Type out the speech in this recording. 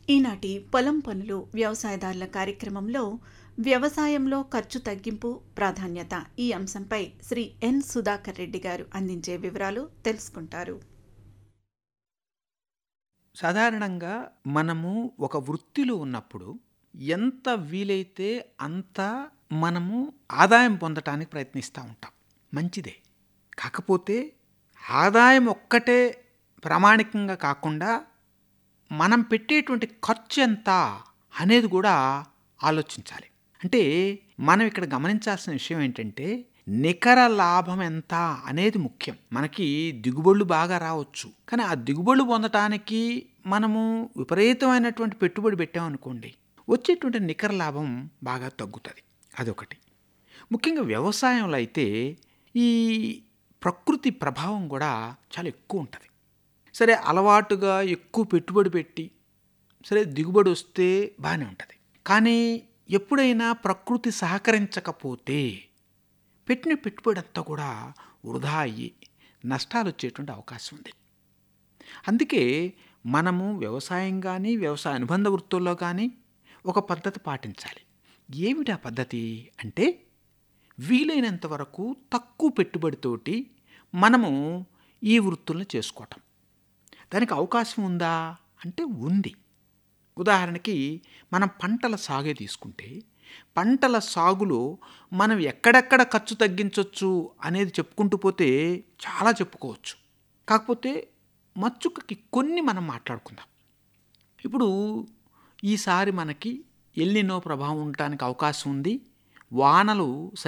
ఈనాటి పొలం పనులు వ్యవసాయదారుల కార్యక్రమంలో వ్యవసాయంలో ఖర్చు తగ్గింపు ప్రాధాన్యత ఈ అంశంపై శ్రీ ఎన్ సుధాకర్ రెడ్డి గారు అందించే వివరాలు తెలుసుకుంటారు సాధారణంగా మనము ఒక వృత్తిలో ఉన్నప్పుడు ఎంత వీలైతే అంత మనము ఆదాయం పొందటానికి ప్రయత్నిస్తూ ఉంటాం మంచిదే కాకపోతే ఆదాయం ఒక్కటే ప్రామాణికంగా కాకుండా మనం పెట్టేటువంటి ఖర్చు ఎంత అనేది కూడా ఆలోచించాలి అంటే మనం ఇక్కడ గమనించాల్సిన విషయం ఏంటంటే నికర లాభం ఎంత అనేది ముఖ్యం మనకి దిగుబడులు బాగా రావచ్చు కానీ ఆ దిగుబడులు పొందటానికి మనము విపరీతమైనటువంటి పెట్టుబడి పెట్టామనుకోండి వచ్చేటువంటి నికర లాభం బాగా తగ్గుతుంది అదొకటి ముఖ్యంగా వ్యవసాయంలో అయితే ఈ ప్రకృతి ప్రభావం కూడా చాలా ఎక్కువ ఉంటుంది సరే అలవాటుగా ఎక్కువ పెట్టుబడి పెట్టి సరే దిగుబడి వస్తే బాగానే ఉంటుంది కానీ ఎప్పుడైనా ప్రకృతి సహకరించకపోతే పెట్టిన పెట్టుబడి అంతా కూడా వృధా అయ్యి నష్టాలు వచ్చేటువంటి అవకాశం ఉంది అందుకే మనము వ్యవసాయం కానీ వ్యవసాయ అనుబంధ వృత్తుల్లో కానీ ఒక పద్ధతి పాటించాలి ఏమిటి ఆ పద్ధతి అంటే వీలైనంత వరకు తక్కువ పెట్టుబడితోటి మనము ఈ వృత్తులను చేసుకోవటం దానికి అవకాశం ఉందా అంటే ఉంది ఉదాహరణకి మనం పంటల సాగే తీసుకుంటే పంటల సాగులో మనం ఎక్కడెక్కడ ఖర్చు తగ్గించవచ్చు అనేది చెప్పుకుంటూ పోతే చాలా చెప్పుకోవచ్చు కాకపోతే మచ్చుకకి కొన్ని మనం మాట్లాడుకుందాం ఇప్పుడు ఈసారి మనకి ఎల్లినో ప్రభావం ఉండటానికి అవకాశం ఉంది వానలు